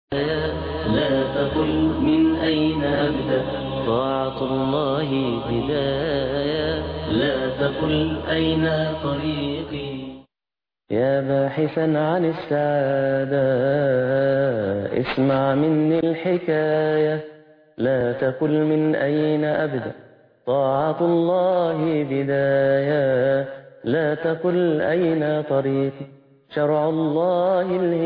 لا تقل من أين أبدأ طاعة الله بداية لا تقل أين طريقي يا باحثا عن السعادة اسمع مني الحكاية لا تقل من أين أبدأ طاعة الله بداية لا تقل أين طريقي شرع الله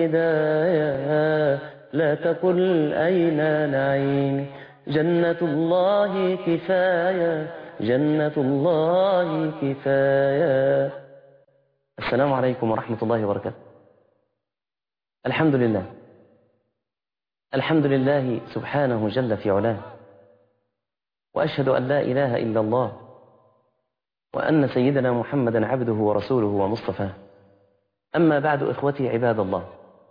الهداية لا تقل أين نعيمي جنة الله كفاية جنة الله كفاية السلام عليكم ورحمة الله وبركاته الحمد لله الحمد لله سبحانه جل في علاه وأشهد أن لا إله إلا الله وأن سيدنا محمدا عبده ورسوله ومصطفاه أما بعد إخوتي عباد الله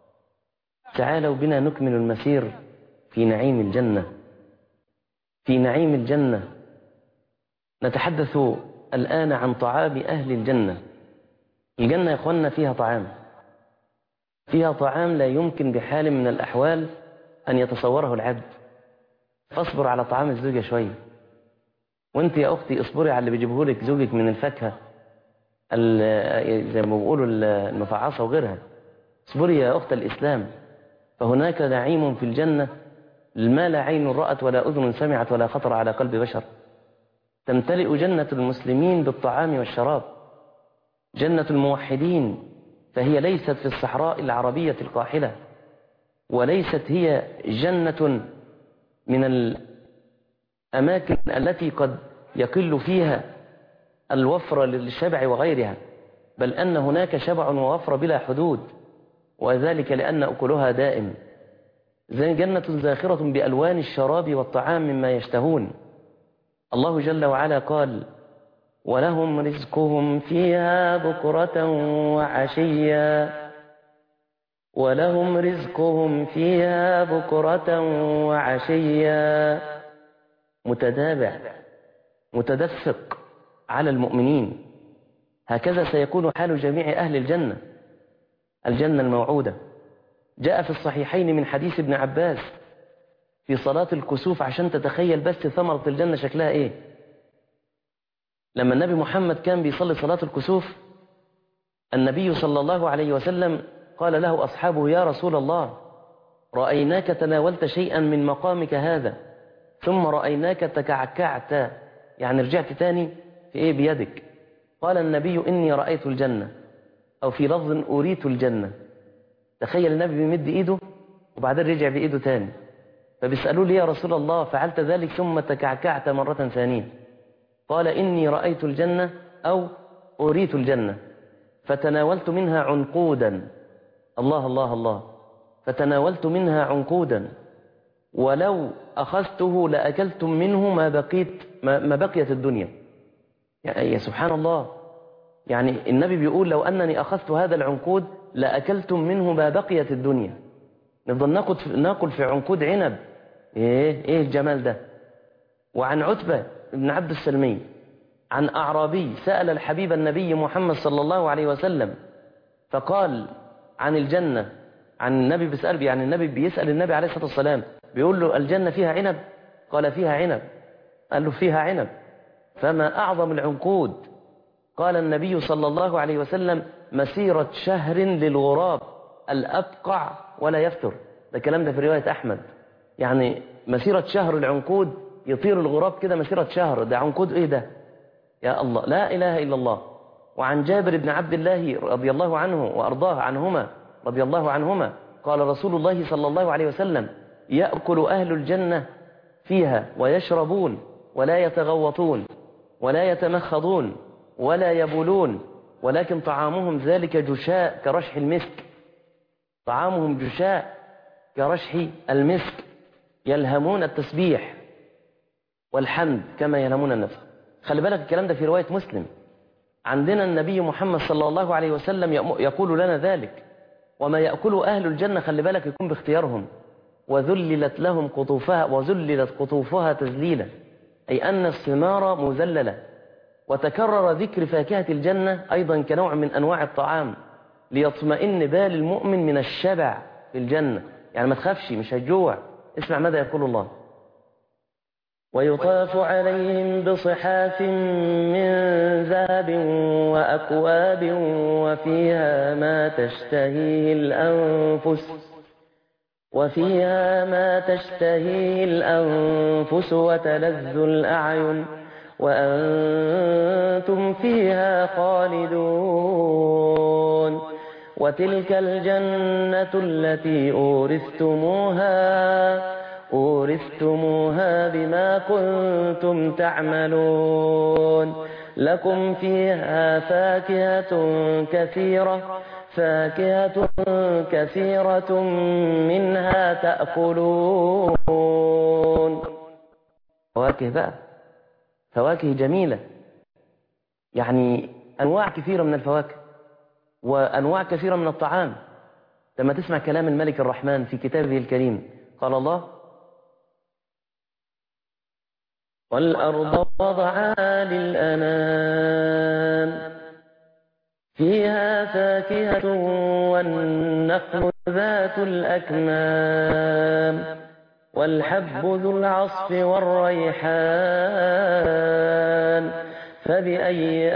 تعالوا بنا نكمل المسير في نعيم الجنة في نعيم الجنة نتحدث الآن عن طعام أهل الجنة الجنة يا أخوانا فيها طعام فيها طعام لا يمكن بحال من الأحوال أن يتصوره العبد فاصبر على طعام الزوجة شوية وانت يا أختي اصبري على اللي بيجيبه لك زوجك من الفاكهة زي ما بيقولوا المفعصة وغيرها اصبري يا أخت الإسلام فهناك نعيم في الجنة ما لا عين رأت ولا أذن سمعت ولا خطر على قلب بشر تمتلئ جنة المسلمين بالطعام والشراب جنة الموحدين فهي ليست في الصحراء العربية القاحلة وليست هي جنة من الأماكن التي قد يقل فيها الوفر للشبع وغيرها بل أن هناك شبع ووفر بلا حدود وذلك لأن أكلها دائم زي جنة زاخرة بألوان الشراب والطعام مما يشتهون الله جل وعلا قال ولهم رزقهم فيها بكرة وعشيا ولهم رزقهم فيها بكرة وعشيا متتابع متدفق على المؤمنين هكذا سيكون حال جميع أهل الجنة الجنة الموعودة جاء في الصحيحين من حديث ابن عباس في صلاة الكسوف عشان تتخيل بس ثمرة الجنة شكلها ايه لما النبي محمد كان بيصلي صلاة الكسوف النبي صلى الله عليه وسلم قال له أصحابه يا رسول الله رأيناك تناولت شيئا من مقامك هذا ثم رأيناك تكعكعت يعني رجعت تاني في ايه بيدك قال النبي إني رأيت الجنة أو في لفظ أريت الجنة تخيل النبي بيمد إيده وبعدين رجع بإيده تاني فبيسألوا لي يا رسول الله فعلت ذلك ثم تكعكعت مرة ثانية قال إني رأيت الجنة أو أريت الجنة فتناولت منها عنقودا الله الله الله فتناولت منها عنقودا ولو أخذته لأكلتم منه ما بقيت ما بقيت الدنيا يعني سبحان الله يعني النبي بيقول لو أنني أخذت هذا العنقود لأكلتم منه ما بقيت الدنيا نفضل ناكل ناكل في عنقود عنب ايه ايه الجمال ده وعن عتبة بن عبد السلمي عن أعرابي سأل الحبيب النبي محمد صلى الله عليه وسلم فقال عن الجنة عن النبي بيسأل يعني النبي بيسأل النبي عليه الصلاة والسلام بيقول له الجنة فيها عنب قال فيها عنب قال له فيها عنب فما أعظم العنقود قال النبي صلى الله عليه وسلم مسيرة شهر للغراب الأبقع ولا يفتر ده الكلام ده في رواية أحمد يعني مسيرة شهر العنقود يطير الغراب كده مسيرة شهر ده عنقود إيه ده يا الله لا إله إلا الله وعن جابر بن عبد الله رضي الله عنه وأرضاه عنهما رضي الله عنهما قال رسول الله صلى الله عليه وسلم يأكل أهل الجنة فيها ويشربون ولا يتغوطون ولا يتمخضون ولا يبولون ولكن طعامهم ذلك جشاء كرشح المسك طعامهم جشاء كرشح المسك يلهمون التسبيح والحمد كما يلهمون النفس خلي بالك الكلام ده في رواية مسلم عندنا النبي محمد صلى الله عليه وسلم يقول لنا ذلك وما يأكل أهل الجنة خلي بالك يكون باختيارهم وذللت لهم قطوفها وذللت قطوفها تذليلا أي أن الثمار مذللة وتكرر ذكر فاكهة الجنة أيضا كنوع من أنواع الطعام ليطمئن بال المؤمن من الشبع في الجنة يعني ما تخافش مش هتجوع اسمع ماذا يقول الله ويطاف عليهم بصحاف من ذهب وأكواب وفيها ما تشتهيه الأنفس وفيها ما تشتهيه الأنفس وتلذ الأعين وأنتم فيها خالدون وتلك الجنة التي أورثتموها أورثتموها بما كنتم تعملون لكم فيها فاكهة كثيرة فاكهة كثيرة منها تأكلون فواكه بقى فواكه جميلة يعني أنواع كثيرة من الفواكه وأنواع كثيرة من الطعام لما تسمع كلام الملك الرحمن في كتابه الكريم قال الله والأرض وضعها للأنام فيها فاكهة والنخل ذات الأكمام والحب ذو العصف والريحان فبأي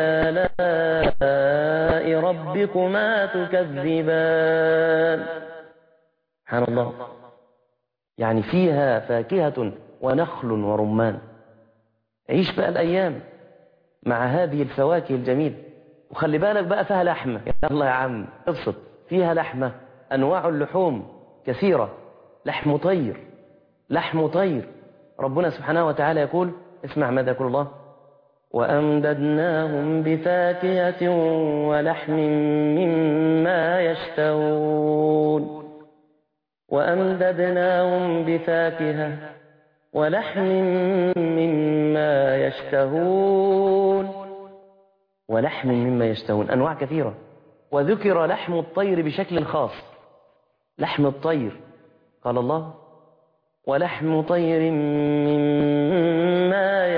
آلاء ربكما تكذبان سبحان الله يعني فيها فاكهة ونخل ورمان عيش بقى الأيام مع هذه الفواكه الجميلة وخلي بالك بقى فيها لحمة يلا يا عم ابسط فيها لحمة أنواع اللحوم كثيرة لحم طير لحم طير ربنا سبحانه وتعالى يقول اسمع ماذا يقول الله وأمددناهم بفاكهة ولحم مما يشتهون وأمددناهم بفاكهة ولحم مما يشتهون ولحم مما يشتهون أنواع كثيرة وذكر لحم الطير بشكل خاص لحم الطير قال الله ولحم طير مما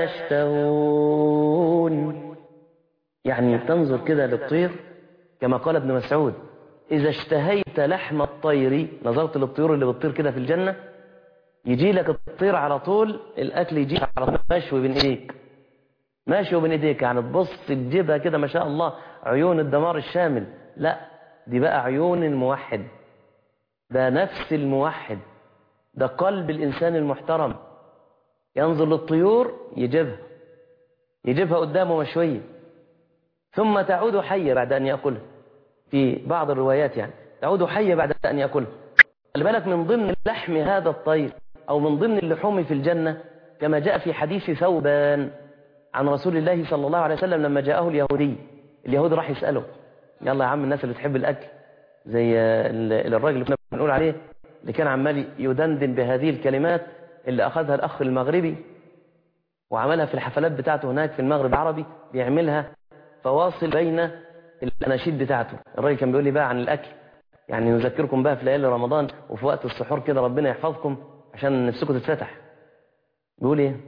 يشتهون يعني تنظر كده للطير كما قال ابن مسعود إذا اشتهيت لحم الطير نظرت للطيور اللي بتطير كده في الجنة يجي لك الطير على طول الأكل يجي على طول مشوي بين إيديك ماشي بين إيديك يعني تبص تجيبها كده ما شاء الله عيون الدمار الشامل لا دي بقى عيون الموحد ده نفس الموحد ده قلب الإنسان المحترم ينظر للطيور يجيبها يجيبها قدامه مشوية ثم تعود حية بعد أن يأكلها في بعض الروايات يعني تعود حية بعد أن يأكلها خلي بالك من ضمن لحم هذا الطير أو من ضمن اللحوم في الجنة كما جاء في حديث ثوبان عن رسول الله صلى الله عليه وسلم لما جاءه اليهودي اليهود راح يسأله يلا يا عم الناس اللي تحب الأكل زي الراجل اللي كنا بنقول عليه اللي كان عمال يدندن بهذه الكلمات اللي أخذها الأخ المغربي وعملها في الحفلات بتاعته هناك في المغرب العربي بيعملها فواصل بين الأناشيد بتاعته الراجل كان بيقول لي بقى عن الأكل يعني نذكركم بقى في ليالي رمضان وفي وقت السحور كده ربنا يحفظكم عشان نفسكم تتفتح بيقول ايه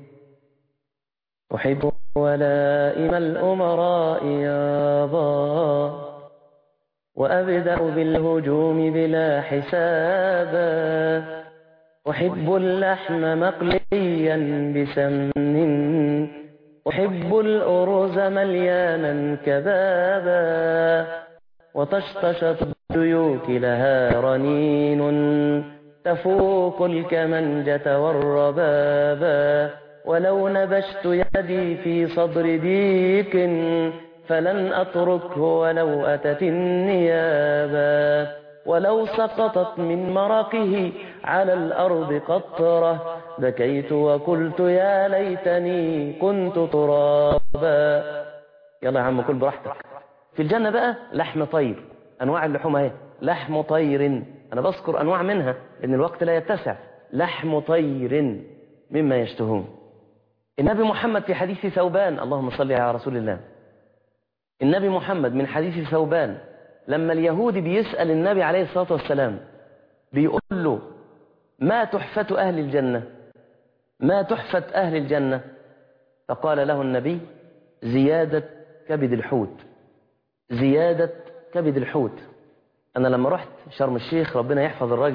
أحب ولائم الأمراء يابا وأبدأ بالهجوم بلا حسابا أحب اللحم مقليا بسمن أحب الأرز مليانا كبابا وطشطشة الديوك لها رنين تفوق الكمنجة والربابا ولو نبشت يدي في صدر ديك فلن أتركه ولو أتت النيابا ولو سقطت من مرقه على الأرض قطرة بكيت وقلت يا ليتني كنت ترابا يلا يا عم كل براحتك في الجنة بقى لحم طير أنواع اللحوم اهي لحم طير أنا بذكر أنواع منها لأن الوقت لا يتسع لحم طير مما يشتهون النبي محمد في حديث ثوبان اللهم صل على رسول الله النبي محمد من حديث ثوبان لما اليهودي بيسأل النبي عليه الصلاة والسلام بيقول له ما تحفة أهل الجنة ما تحفة أهل الجنة فقال له النبي زيادة كبد الحوت زيادة كبد الحوت أنا لما رحت شرم الشيخ ربنا يحفظ الراجل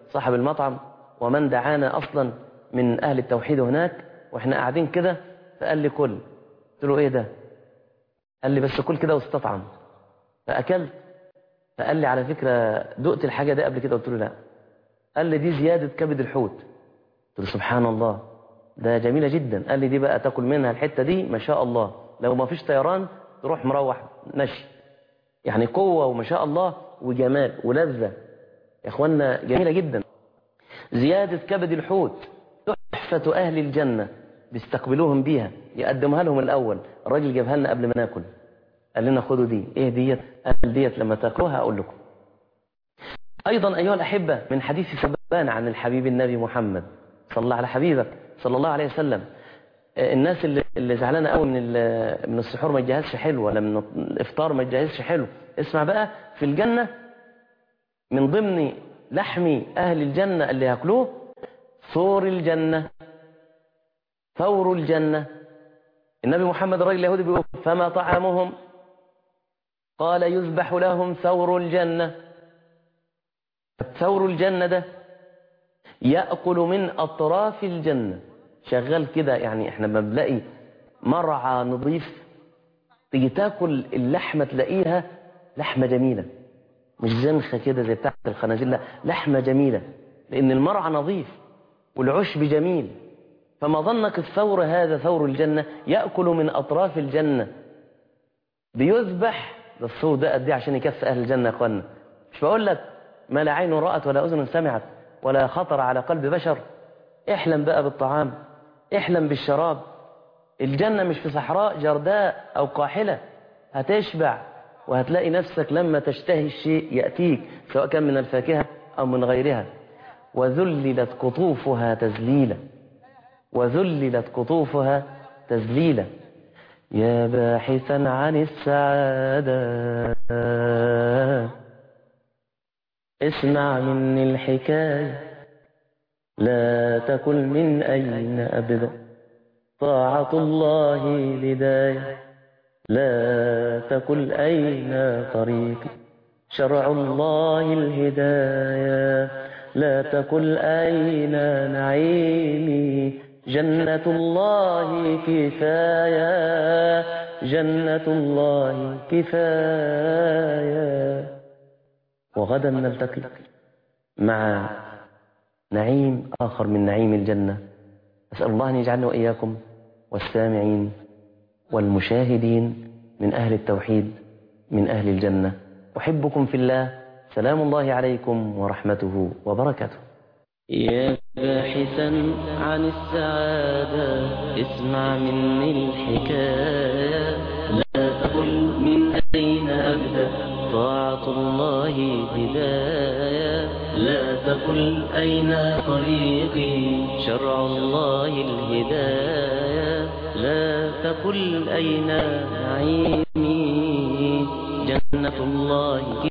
صاحب المطعم ومن دعانا أصلا من أهل التوحيد هناك وإحنا قاعدين كده فقال لي كل قلت له إيه ده قال لي بس كل كده واستطعم فأكلت فقال لي على فكرة دقت الحاجة دي قبل كده قلت له لا قال لي دي زيادة كبد الحوت قلت له سبحان الله ده جميلة جدا قال لي دي بقى تاكل منها الحتة دي ما شاء الله لو ما فيش طيران تروح مروح مشي يعني قوة وما شاء الله وجمال ولذة يا اخوانا جميلة جدا زيادة كبد الحوت تحفة أهل الجنة بيستقبلوهم بيها يقدمها لهم الأول الراجل جابها لنا قبل ما ناكل قال لنا خدوا دي ايه ديت قال ديت لما تاكلوها اقول لكم ايضا ايها الاحبه من حديث سبان عن الحبيب النبي محمد صلى الله على حبيبك صلى الله عليه وسلم الناس اللي, اللي زعلانه قوي من من السحور ما تجهزش حلو ولا من الافطار ما تجهزش حلو اسمع بقى في الجنه من ضمن لحم اهل الجنه اللي ياكلوه ثور الجنه ثور الجنه النبي محمد الراجل اليهودي بيقول فما طعامهم قال يذبح لهم ثور الجنة ثور الجنة ده يأكل من أطراف الجنة شغال كده يعني احنا ما بنلاقي مرعى نظيف تيجي تاكل اللحمة تلاقيها لحمة جميلة مش زنخة كده زي بتاعت الخنازير لا لحمة جميلة لأن المرعى نظيف والعشب جميل فما ظنك الثور هذا ثور الجنة يأكل من أطراف الجنة بيذبح ده الثور ده قد ايه عشان يكفي أهل الجنة يا أخوانا مش بقول لك ما لا عين رأت ولا أذن سمعت ولا خطر على قلب بشر احلم بقى بالطعام احلم بالشراب الجنة مش في صحراء جرداء أو قاحلة هتشبع وهتلاقي نفسك لما تشتهي الشيء يأتيك سواء كان من الفاكهة أو من غيرها وذللت قطوفها تذليلا وذللت قطوفها تذليلا يا باحثا عن السعادة اسمع مني الحكاية لا تكن من أين أبدأ طاعة الله بداية لا تكن أين طريقي شرع الله الهداية لا تكن أين نعيمي جنة الله كفاية جنة الله كفاية وغدا نلتقي مع نعيم آخر من نعيم الجنة أسأل الله أن يجعلنا وإياكم والسامعين والمشاهدين من أهل التوحيد من أهل الجنة أحبكم في الله سلام الله عليكم ورحمته وبركاته يا باحثا عن السعادة اسمع مني الحكاية لا تقل من أين أبدأ طاعة الله بداية لا تقل أين طريقي شرع الله الهداية لا تقل أين نعيمي جنة الله